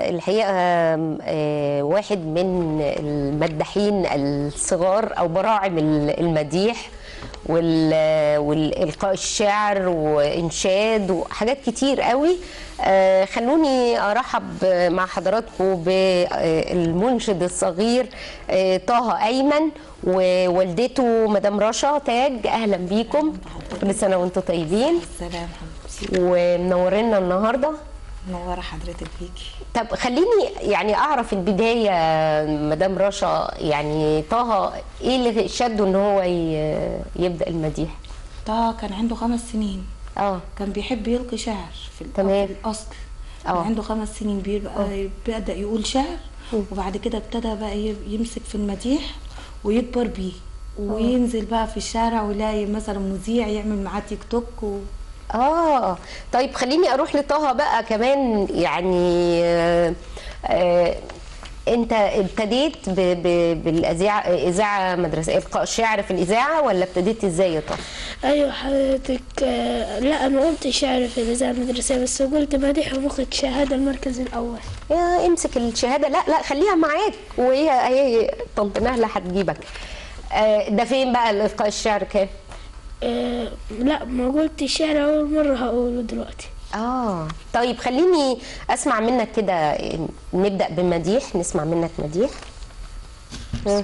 الحقيقه آه، واحد من المداحين الصغار او براعم المديح وال- والالقاء الشعر وانشاد وحاجات كتير قوي آه، خلوني ارحب مع حضراتكم بالمنشد الصغير آه، طه ايمن ووالدته مدام رشا تاج اهلا بيكم كل سنه وانتم طيبين السلام حبيبتي ومنورينا النهارده منوره حضرتك بيكي طب خليني يعني اعرف البدايه مدام رشا يعني طه ايه اللي شده ان هو ي- يبدا المديح طه كان عنده خمس سنين اه كان بيحب يلقي شعر في الأ- تمام. في الاصل كان آه. عنده خمس سنين بيبقى بدا يقول شعر وبعد كده ابتدى بقى ي- يمسك في المديح ويكبر بيه وينزل بقى في الشارع ويلاقي مثلا مذيع يعمل معاه تيك توك و... اه طيب خليني اروح لطه بقى كمان يعني آه آه انت ابتديت ب- ب- بالاذاعه اذاعه مدرسه القاء شعر في الاذاعه ولا ابتديت ازاي يا طه ايوه حضرتك آه، لا انا قلت شعر في الاذاعه المدرسيه بس قلت مديح ومخرج شهاده المركز الاول يا امسك الشهاده لا لا خليها معاك وهي هي طنط نهله هتجيبك آه ده فين بقى الالقاء الشعر كان آه، لا ما قلت الشعر اول مره هقوله دلوقتي اه طيب خليني اسمع منك كده نبدا بمديح نسمع منك مديح مم.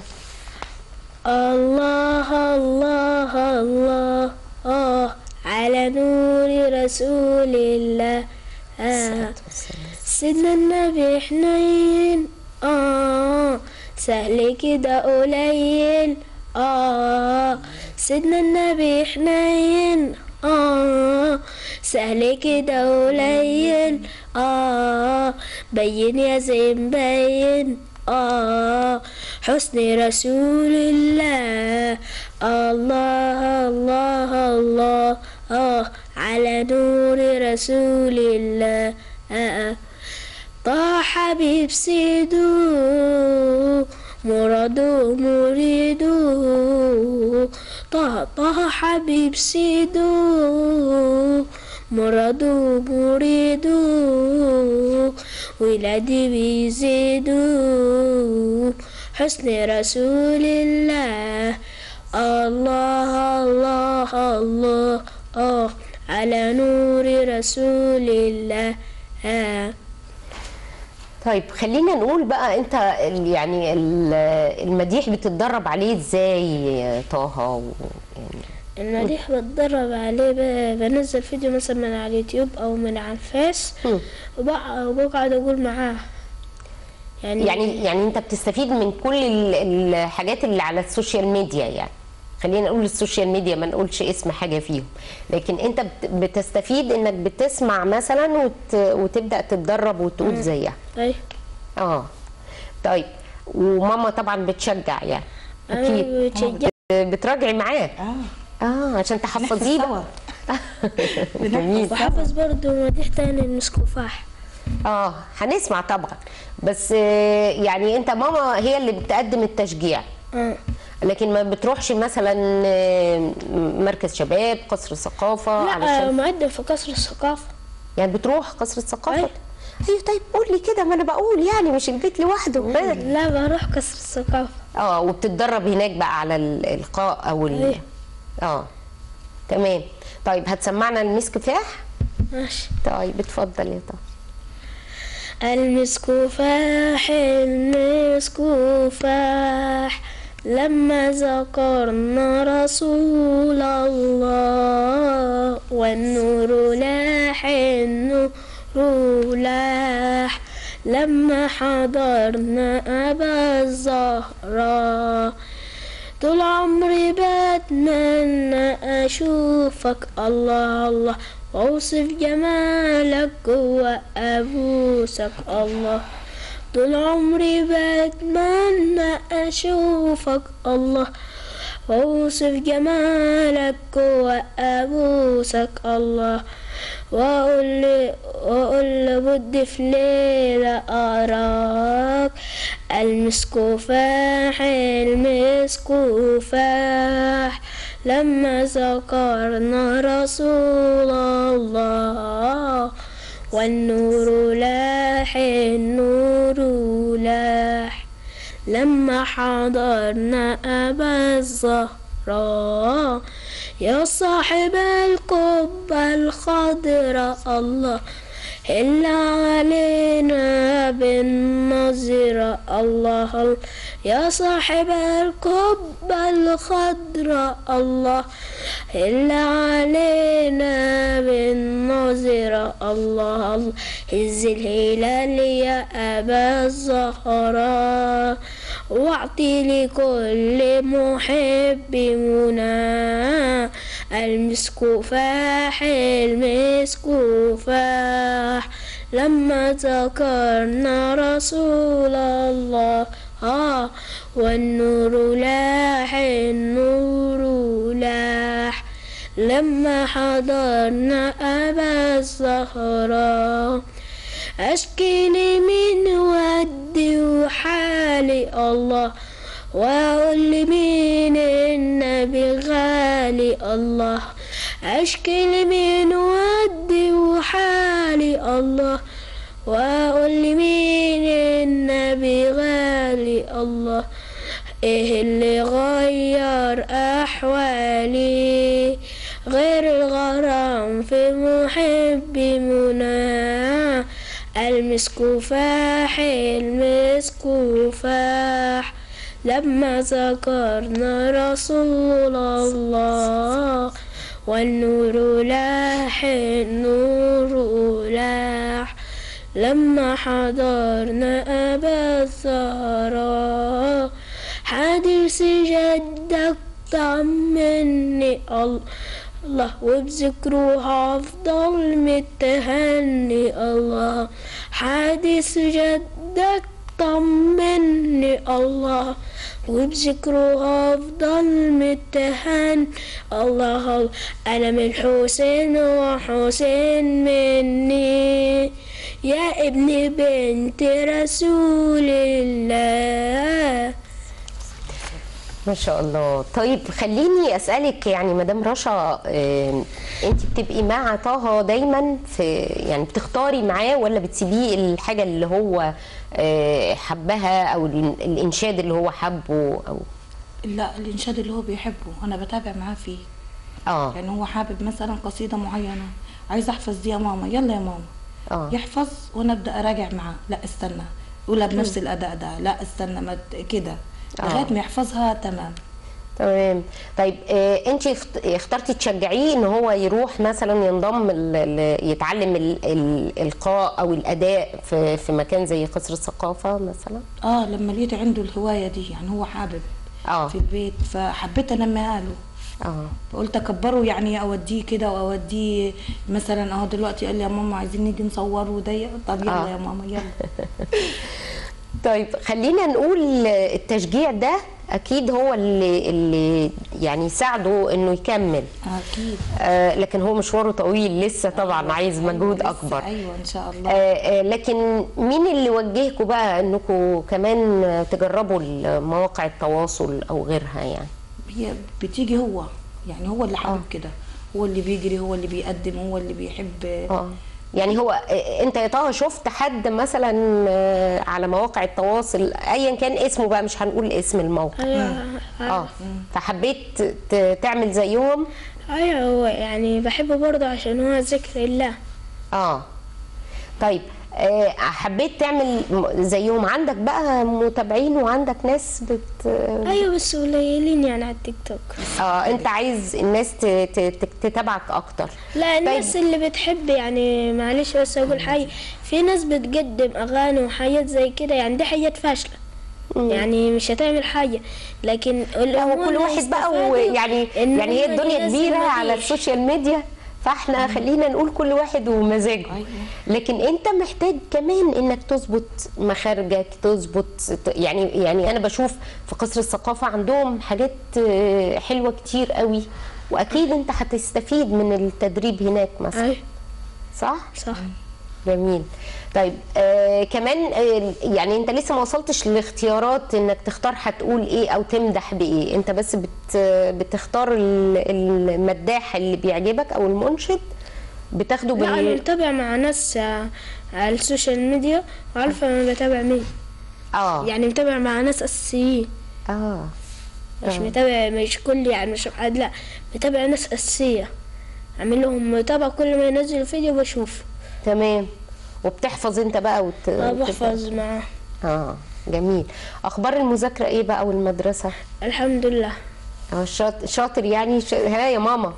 الله الله الله آه على نور رسول الله آه سيدنا النبي حنين آه سهل كده قليل آه سيدنا النبي حنين آه سهل كده قليل آه بين يا زين بين آه حسن رسول الله الله الله الله آه على نور رسول الله آه طه حبيب سيدو مرادو مريدو طه طه حبيب سيدو مرادو مريدو ولادي بيزيدو حسن رسول الله الله الله الله آه على نور رسول الله آه طيب خلينا نقول بقى انت ال- يعني ال- المديح بتتدرب عليه ازاي يا طه و- يعني المديح بتدرب عليه ب- بنزل فيديو مثلا من على اليوتيوب او من على الفيس مم. وبق- وبقعد اقول معاه يعني يعني يعني انت بتستفيد من كل ال- الحاجات اللي على السوشيال ميديا يعني خلينا نقول السوشيال ميديا ما نقولش اسم حاجه فيهم لكن انت بت- بتستفيد انك بتسمع مثلا وت... وتبدا تتدرب وتقول زيها أي اه طيب وماما طبعا بتشجع يعني أنا اكيد بتشجع بتراجعي معاه اه اه عشان تحفظيه نحفظ بقى سوا جميل وحافظ برضه مديح تاني المسكوفاح اه هنسمع طبعا بس آه، يعني انت ماما هي اللي بتقدم التشجيع آه. لكن ما بتروحش مثلا آه، مركز شباب قصر ثقافه لا علشان مقدم في قصر الثقافة يعني بتروح قصر الثقافه أيوة. ايوه طيب قول لي كده ما انا بقول يعني مش البيت لوحده لا بروح قصر الثقافة اه وبتتدرب هناك بقى على الالقاء او ال... أيوة. اه تمام طيب هتسمعنا المسك كفاح ماشي طيب اتفضل يا طه المسك فاح المسك فاح لما ذكرنا رسول الله والنور لاح النور لاح لما حضرنا أبا الزهراء طول عمري بتمنى أشوفك الله الله وأوصف جمالك وأبوسك الله طول عمري بتمنى أشوفك الله وأوصف جمالك وأبوسك الله وأقول وأقول بدي في ليلة أراك المسك فاح المسك فاح لما ذكرنا رسول الله والنور لاح النور لاح لما حضرنا أبا الزهراء يا صاحب القبة الخضراء الله إلا علينا بالنظرة الله الله يا صاحب القبة الخضراء الله إلا علينا بالنظرة الله الله هز الهلال يا أبا الزهراء واعطي لكل محب منى المسك فاح المسك فاح لما ذكرنا رسول الله آه والنور لاح النور لاح لما حضرنا أبا الزهراء أشكيني من ودي وحالي الله وأقول مين النبي غالي الله أشكي من ودي وحالي الله وأقول مين النبي غالي الله إيه اللي غير أحوالي غير الغرام في محب منى المسك فاح المسك فاح لما ذكرنا رسول الله والنور لاح النور لاح لما حضرنا أبا الزهراء حديث جدك طمني الله وبذكره أفضل متهني الله حديث جدك طمني الله وبذكره أفضل متهن الله الله أنا من حسين وحسين مني يا ابن بنت رسول الله ما شاء الله طيب خليني اسالك يعني مدام رشا آه، انت بتبقي مع طه دايما في يعني بتختاري معاه ولا بتسيبيه الحاجه اللي هو آه، حبها او ال- الانشاد اللي هو حبه او لا الانشاد اللي هو بيحبه انا بتابع معاه فيه اه يعني هو حابب مثلا قصيده معينه عايز احفظ دي يا ماما يلا يا ماما اه يحفظ وانا ابدا اراجع معاه لا استنى قولها بنفس الاداء ده لا استنى ما ت- كده آه. لغايه ما يحفظها تمام تمام طيب آه انت اخت- اخترتي تشجعيه ان هو يروح مثلا ينضم ال- ال- يتعلم ال- ال- الالقاء او الاداء في في مكان زي قصر الثقافه مثلا اه لما لقيت عنده الهوايه دي يعني هو حابب اه في البيت فحبيت انميها له اه فقلت اكبره يعني اوديه كده واوديه مثلا اهو دلوقتي قال لي يا ماما عايزين نيجي نصور وده طب يلا آه. يا ماما يلا طيب خلينا نقول التشجيع ده اكيد هو اللي اللي يعني ساعده انه يكمل اكيد آه لكن هو مشواره طويل لسه طبعا عايز أيوة، مجهود لسه، اكبر ايوه ان شاء آه الله آه لكن مين اللي وجهكم بقى انكم كمان تجربوا مواقع التواصل او غيرها يعني هي بتيجي هو يعني هو اللي حابب كده هو اللي بيجري هو اللي بيقدم هو اللي بيحب اه يعني هو آه، انت يا طه شفت حد مثلا آه، على مواقع التواصل ايا كان اسمه بقى مش هنقول اسم الموقع أيوة اه فحبيت ت- تعمل زيهم أيوة هو يعني بحبه برضه عشان هو ذكر الله اه طيب آه، حبيت تعمل م- زيهم عندك بقى متابعين وعندك ناس بت أيوة بس قليلين يعني على التيك توك اه انت عايز الناس ت- ت- ت- تتابعك اكتر لا الناس اللي بتحب يعني معلش بس أقول حاجة في ناس بتقدم أغاني وحاجات زي كده يعني دي حاجات فاشلة يعني مش هتعمل حاجة لكن لا هو كل واحد بقى ويعني يعني هي الدنيا كبيره على السوشيال ميديا فاحنا خلينا نقول كل واحد ومزاجه أيوة. لكن انت محتاج كمان انك تظبط مخارجك تظبط يعني يعني انا بشوف في قصر الثقافه عندهم حاجات آه، حلوه كتير قوي واكيد انت هتستفيد من التدريب هناك مثلا أيوة صح صح جميل طيب آه كمان آه يعني انت لسه ما وصلتش لاختيارات انك تختار هتقول ايه او تمدح بايه انت بس بت بتختار ال- المداح اللي بيعجبك او المنشد بتاخدوا لا انا بال متابع مع ناس آه، على السوشيال ميديا وعارفه انا بتابع مين اه يعني متابع مع ناس اساسيين اه مش متابع مش كل يعني مش حد لا متابع ناس اساسيه عامل لهم متابعه كل ما ينزل فيديو بشوفه تمام وبتحفظ انت بقى وت... اه وت- بحفظ معاه اه جميل اخبار المذاكره ايه بقى والمدرسه الحمد لله اه شاطر, شاطر يعني ش... ها يا ماما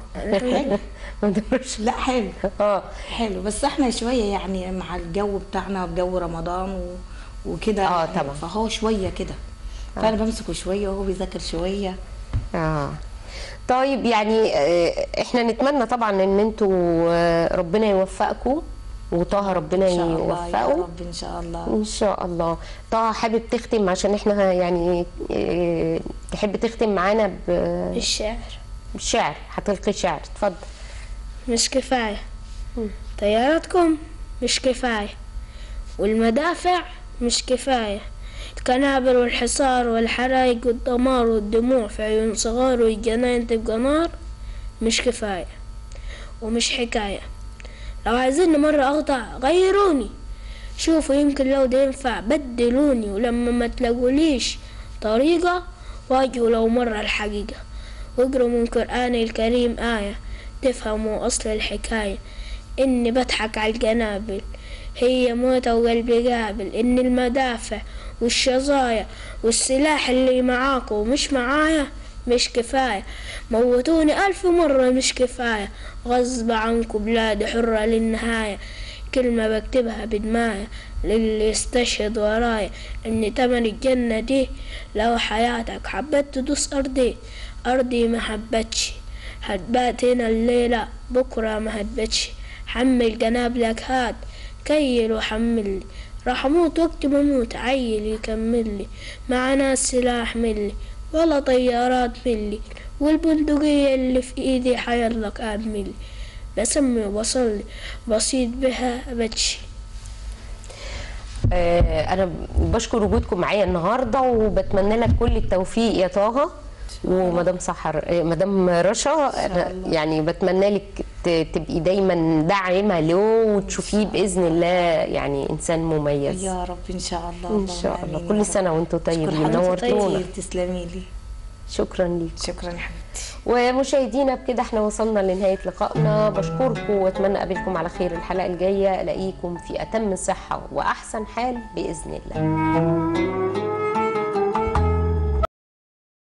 ما تقولش لا حلو اه حلو بس احنا شويه يعني مع الجو بتاعنا جو رمضان و... وكده آه، طبعا. فهو شويه كده فانا بمسكه شويه وهو بيذاكر شويه اه طيب يعني آه، احنا نتمنى طبعا ان انتوا آه، ربنا يوفقكم وطه ربنا ان شاء الله يا يوفقه رب ان شاء الله ان شاء الله طه حابب تختم عشان احنا يعني آه، تحب تختم معانا ب- الشعر بالشعر هتلقي شعر اتفضل مش كفاية طياراتكم مش كفاية والمدافع مش كفاية القنابل والحصار والحرايق والدمار والدموع في عيون صغار والجناين تبقى نار مش كفاية ومش حكاية لو عايزيني مرة أخضع غيروني شوفوا يمكن لو ده ينفع بدلوني ولما ما تلاقوليش طريقة واجهوا لو مرة الحقيقة واقروا من قرآني الكريم آية تفهموا أصل الحكاية إني بضحك على الجنابل هي موتة وقلبي قابل إن المدافع والشظايا والسلاح اللي معاكو مش معايا مش كفاية موتوني ألف مرة مش كفاية غصب عنكو بلادي حرة للنهاية كلمة بكتبها بدماية للي يستشهد ورايا إن تمن الجنة دي لو حياتك حبيت تدوس أرضي أرضي ما حبتش هتبات هنا الليلة بكرة ما هتبتش حمل جنابلك هات كيل وحملي راح اموت وقت ما اموت عيل يكمل لي مع ناس سلاح ملي ولا طيارات ملي والبندقية اللي في ايدي حيالك اعملي بسمي وبصلي بسيط بها بتشي آه، انا بشكر وجودكم معايا النهارده وبتمنى لك كل التوفيق يا طه ومدام سحر آه، مدام رشا أنا يعني بتمنى لك ت- تبقي دايما داعمه له وتشوفيه باذن الله يعني انسان مميز يا رب ان شاء الله ان اللهم شاء آمين الله يا كل رب. سنه وانتم شكرا طيبين حبيبتي نورتونا كتير تسلمي لي شكرا ليك شكرا يا حبيبتي ومشاهدينا بكده احنا وصلنا لنهاية لقائنا بشكركم واتمنى اقابلكم على خير الحلقة الجاية الاقيكم في اتم صحة واحسن حال باذن الله